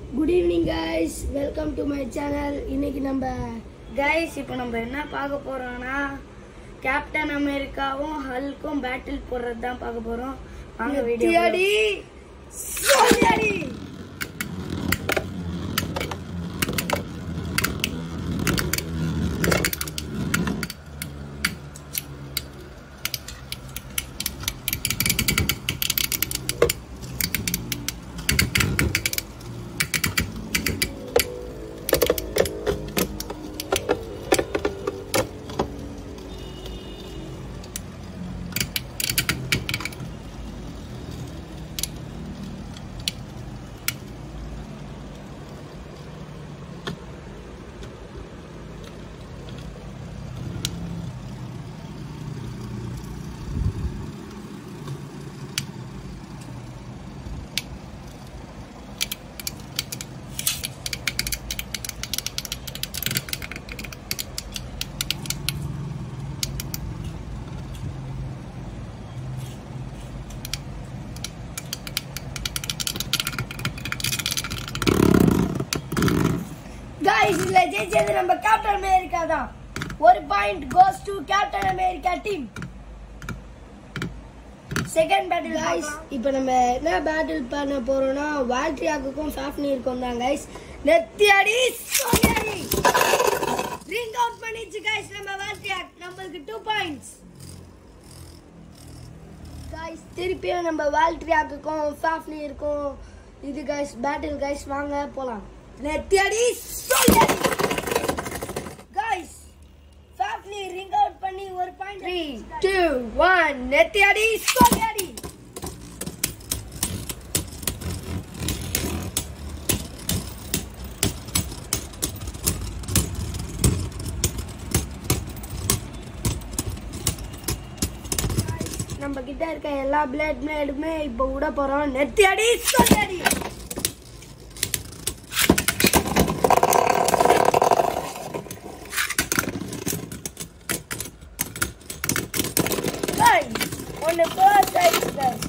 Good evening guys welcome to my channel இன்னைக்கு நம்ம guys இப்போ நம்ம என்ன பார்க்க போறோம்னா கேப்டன் அமெரிக்காவும் ஹல்க்கும் பேட்டில் போடுறது தான் பார்க்க போறோம் வாங்க வீடியோ தியாடி சோனியாடி கைஸ் இதுல ஜெயிச்சது நம்ம கேப்டன் அமெரிக்கா தான் ஒரு point goes to Captain America team second battle guys இப்போ நம்ம என்ன பேட்டில் பண்ண போறோம்னா வால்ட்ரியாக்குக்கும் சாஃப்னியருக்கும் தான் கைஸ் நெத்தியாடி சோனியாடி ரிங் அவுட் பண்ணிச்சு கைஸ் நம்ம வால்ட்ரியாக் நம்மளுக்கு டூ பாயிண்ட்ஸ் கைஸ் திருப்பியும் நம்ம வால்ட்ரியாக்குக்கும் சாஃப்னியருக்கும் இது கைஸ் பேட்டில் கைஸ் வாங்க போலாம் நெத்தியாடி சோனியாடி கைஸ் சாஃப்னி ரிங் அவுட் பண்ணி ஒரு பாயிண்ட் த்ரீ டூ ஒன் நெத்தியாடி சோனியாடி நம்ம கிட்ட இருக்க எல்லா பிளேட் பிளேடுமே இப்போ விட போறோம் நெத்தியாடி சோனியாடி Guys, ஒன்னு first ஆயிடுச்சு guys.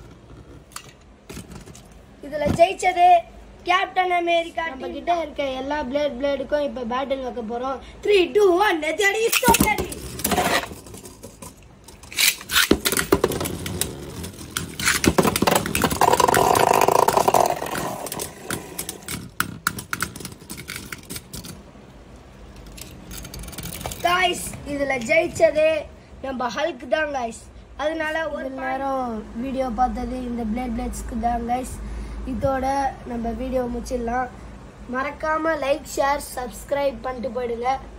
இதுல ஜெயிச்சது கேப்டன் அமெரிக்கா நம்ம கிட்ட இருக்க எல்லா பிளேட் பிளேடுக்கும் இப்ப பேட்டில் வைக்க போறோம் த்ரீ டூ ஒன் நெத்தியாடி சோனியாடி காய்ஸ் இதுல ஜெயிச்சது நம்ம ஹல்க் தான் காய்ஸ் அதனால ஒரு நேரம் வீடியோ பார்த்தது இந்த பிளேட் பிளேட்ஸ்க்கு தான் காய்ஸ் இதோட நம்ம வீடியோ முடிச்சிடலாம் மறக்காம லைக் ஷேர் சப்ஸ்கிரைப் பண்ணிட்டு போயிடுங்க